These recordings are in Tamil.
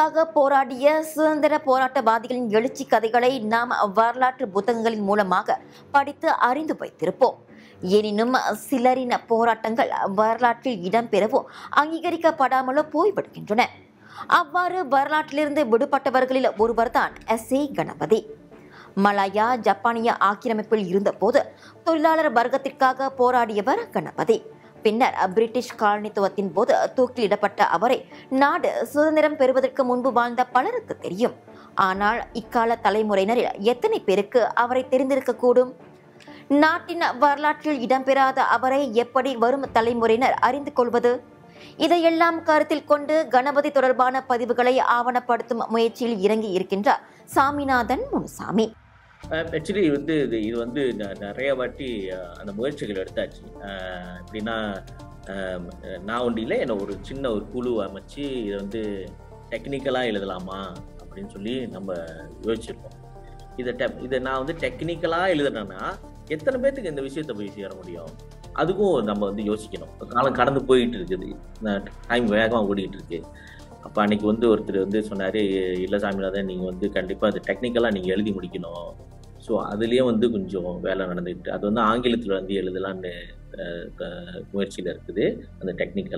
சுதந்திரத்திற்காக போராடிய சுதந்திர போராட்டவாதிகளின் எழுச்சி கதைகளை நாம் வரலாற்று புத்தகங்களின் மூலமாக படித்து அறிந்து வைத்திருப்போம் எனினும் சிலரின் போராட்டங்கள் வரலாற்றில் இடம்பெறவோ அங்கீகரிக்கப்படாமலோ போய்விடுகின்றன அவ்வாறு வரலாற்றிலிருந்து விடுபட்டவர்களில் ஒருவர்தான் எஸ் ஏ கணபதி மலாயா ஜப்பானிய ஆக்கிரமிப்பில் இருந்தபோது தொழிலாளர் வர்க்கத்திற்காக போராடியவர் கணபதி பின்னர் பிரிட்டிஷ் காலனித்துவத்தின் போது தூக்கிலிடப்பட்ட அவரை நாடு சுதந்திரம் பெறுவதற்கு முன்பு வாழ்ந்த பலருக்கு தெரியும் ஆனால் இக்கால தலைமுறையினரில் எத்தனை பேருக்கு அவரை தெரிந்திருக்கக்கூடும் நாட்டின் வரலாற்றில் இடம்பெறாத அவரை எப்படி வரும் தலைமுறையினர் அறிந்து கொள்வது இதையெல்லாம் கருத்தில் கொண்டு கணபதி தொடர்பான பதிவுகளை ஆவணப்படுத்தும் முயற்சியில் இறங்கி இருக்கின்றார் சாமிநாதன் முனுசாமி ஆக்சுவலி வந்து இது இது வந்து ந- நிறைய வாட்டி அஹ், அந்த முயற்சிகள் எடுத்தாச்சு அஹ், எப்படின்னா அஹ், நான் ஒன்றியில் என்ன ஒரு சின்ன ஒரு குழு அமைச்சு இதை வந்து டெக்னிக்கலாக எழுதலாமா அப்படின்னு சொல்லி நம்ம யோசிச்சிருக்கோம் இதை டெ இதை நான் வந்து டெக்னிக்கலாக எழுதுனேன்னா எத்தனை பேர்த்துக்கு இந்த விஷயத்தை போய் சேர முடியும் அதுக்கும் நம்ம வந்து யோசிக்கணும் காலம் கடந்து போயிட்டு இருக்குது டைம் வேகமாக ஓடிட்டு இருக்கு அப்போ அன்னைக்கு வந்து ஒருத்தர் வந்து சொன்னார் இல்லை சாமிநாதன் நீங்கள் வந்து கண்டிப்பாக அது டெக்னிக்கலாக நீங்கள் எழுதி முடிக்கணும் ஸோ அதுலேயே வந்து கொஞ்சம் வேலை நடந்துக்கிட்டு அது வந்து ஆங்கிலத்தில் வந்து எழுதலான்னு முயற்சியில் இருக்குது அந்த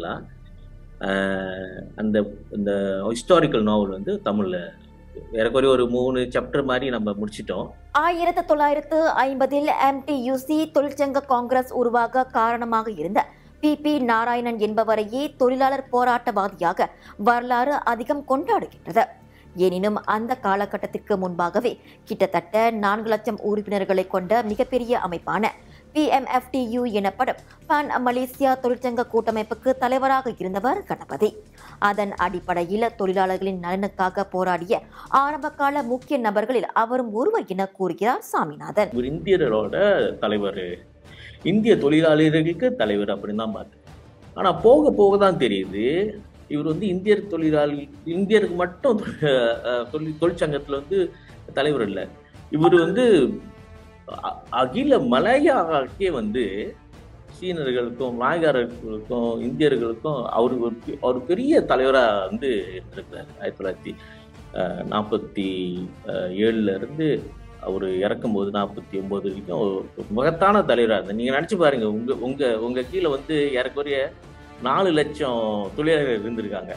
டெக்னிக்கலாக அந்த இந்த ஹிஸ்டாரிக்கல் நாவல் வந்து தமிழில் ஏறக்குறைய ஒரு மூணு சாப்டர் மாதிரி நம்ம முடிச்சிட்டோம் ஆயிரத்து தொள்ளாயிரத்து ஐம்பதில் எம்டியூசி தொழிற்சங்க காங்கிரஸ் உருவாக காரணமாக இருந்த பி பி நாராயணன் என்பவரையே தொழிலாளர் போராட்டவாதியாக வரலாறு அதிகம் கொண்டாடுகின்றது எனினும் அந்த காலகட்டத்திற்கு முன்பாகவே கிட்டத்தட்ட நான்கு லட்சம் உறுப்பினர்களை கொண்ட மிகப்பெரிய அமைப்பான பிஎம்எஃப்டியு எனப்படும் பான் மலேசியா தொழிற்சங்க கூட்டமைப்புக்கு தலைவராக இருந்தவர் கணபதி அதன் அடிப்படையில் தொழிலாளர்களின் நலனுக்காக போராடிய ஆரம்பகால முக்கிய நபர்களில் அவரும் ஒருவர் என கூறுகிறார் சாமிநாதன் ஒரு இந்தியரோட தலைவர் இந்திய தொழிலாளர்களுக்கு தலைவர் அப்படின்னு தான் பார்த்தேன் ஆனால் போக போக தான் தெரியுது இவர் வந்து இந்தியர் தொழிலாளி இந்தியருக்கு மட்டும் அஹ், தொழில் தொழிற்சங்கத்தில் வந்து தலைவர் இல்லை இவர் வந்து அ- அகில மலையாக்கே வந்து சீனர்களுக்கும் நாயகாரர்களுக்கும் இந்தியர்களுக்கும் அவர் ஒரு பெ- அவர் பெரிய தலைவராக வந்து இருந்திருக்கிறார் ஆயிரத்தி தொள்ளாயிரத்தி அஹ், நாற்பத்தி அஹ், ஏழுல இருந்து அவர் இறக்கும்போது நாற்பத்தி ஒன்பது வரைக்கும் ஒரு மகத்தான தலைவராக இருந்தார் நீங்கள் நினச்சி பாருங்க உங்க உங்க உங்க கீழே வந்து ஏறக்குறைய நாலு லட்சம் தொழிலாளர்கள் இருந்திருக்காங்க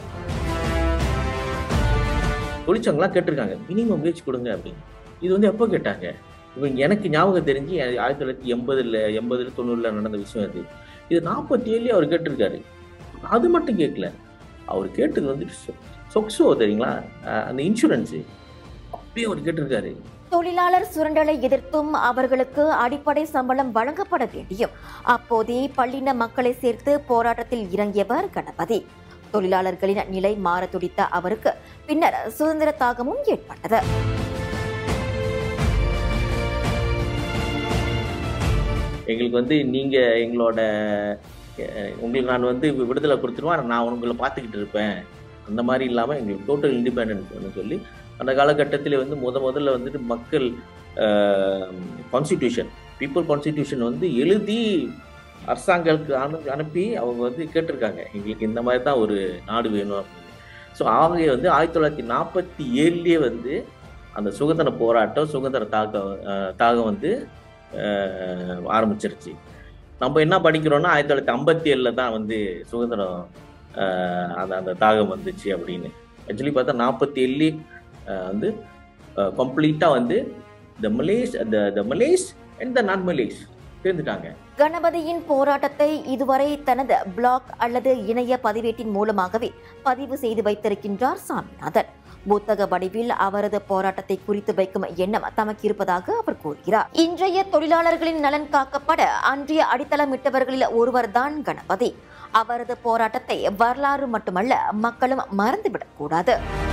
தொழிற்சங்கம்லாம் கேட்டிருக்காங்க மினிமம் வேஜ் கொடுங்க அப்படின்னு இது வந்து எப்போ கேட்டாங்க இவங்க எனக்கு ஞாபகம் தெரிஞ்சு ஆயிரத்தி தொள்ளாயிரத்தி எண்பதுல எண்பதுல தொண்ணூறுல நடந்த விஷயம் அது இது நாற்பத்தி ஏழுலயே அவர் கேட்டிருக்காரு அது மட்டும் கேட்கல அவர் கேட்டது வந்து சொ- சொக்ஸோ தெரியுங்களா அஹ் அந்த இன்சூரன்ஸு அப்பயே அவர் கேட்டிருக்காரு தொழிலாளர் சுரண்டலை எதிர்த்தும் அவர்களுக்கு அடிப்படை சம்பளம் வழங்கப்பட வேண்டியும் அப்போதே பள்ளின மக்களை சேர்த்து போராட்டத்தில் இறங்கியவர் கணபதி தொழிலாளர்களின் நிலை மாற துடித்த அவருக்கு பின்னர் சுதந்திர தாகமும் ஏற்பட்டது எங்களுக்கு வந்து நீங்க எங்களோட அஹ், உங்களுக்கு நான் வந்து விடுதலை கொடுத்துருவேன் நான் உங்களை பார்த்துக்கிட்டு இருப்பேன் அந்த மாதிரி இல்லாமல் எங்களுக்கு டோட்டல் இண்டிபெண்டன்ஸ் சொல்லி அந்த காலகட்டத்தில் வந்து முத முதல்ல வந்துட்டு மக்கள் கான்ஸ்டிடியூஷன் பீப்புள் கான்ஸ்டிடியூஷன் வந்து எழுதி அரசாங்கங்களுக்கு அனு அனுப்பி அவங்க வந்து கேட்டிருக்காங்க எங்களுக்கு இந்த மாதிரி தான் ஒரு நாடு வேணும் அப்படின்னு ஸோ ஆகவே வந்து ஆயிரத்தி தொள்ளாயிரத்தி நாற்பத்தி ஏழுலேயே வந்து அந்த சுதந்திர போராட்டம் சுதந்திர தாக்கம் அஹ், தாகம் வந்து அஹ், ஆரம்பிச்சிருச்சு நம்ம என்ன படிக்கிறோம்னா ஆயிரத்தி தொள்ளாயிரத்தி ஐம்பத்தி ஏழில் தான் வந்து சுதந்திரம் அஹ், அந்த அந்த தாகம் வந்துச்சு அப்படின்னு ஆக்சுவலி பார்த்தா நாற்பத்தி ஏழுலேயே வந்து கம்ப்ளீட்டாக வந்து the males the the males and the நான் மலேஸ் சேர்ந்துட்டாங்க கணபதியின் போராட்டத்தை இதுவரை தனது பிளாக் அல்லது இணைய பதிவேட்டின் மூலமாகவே பதிவு செய்து வைத்திருக்கின்றார் சாமிநாதன் புத்தக வடிவில் அவரது போராட்டத்தை குறித்து வைக்கும் எண்ணம் தமக்கு இருப்பதாக அவர் கூறுகிறார் இன்றைய தொழிலாளர்களின் நலன் காக்கப்பட அன்றைய அடித்தளமிட்டவர்களில் ஒருவர்தான் கணபதி அவரது போராட்டத்தை வரலாறு மட்டுமல்ல மக்களும் மறந்துவிடக் கூடாது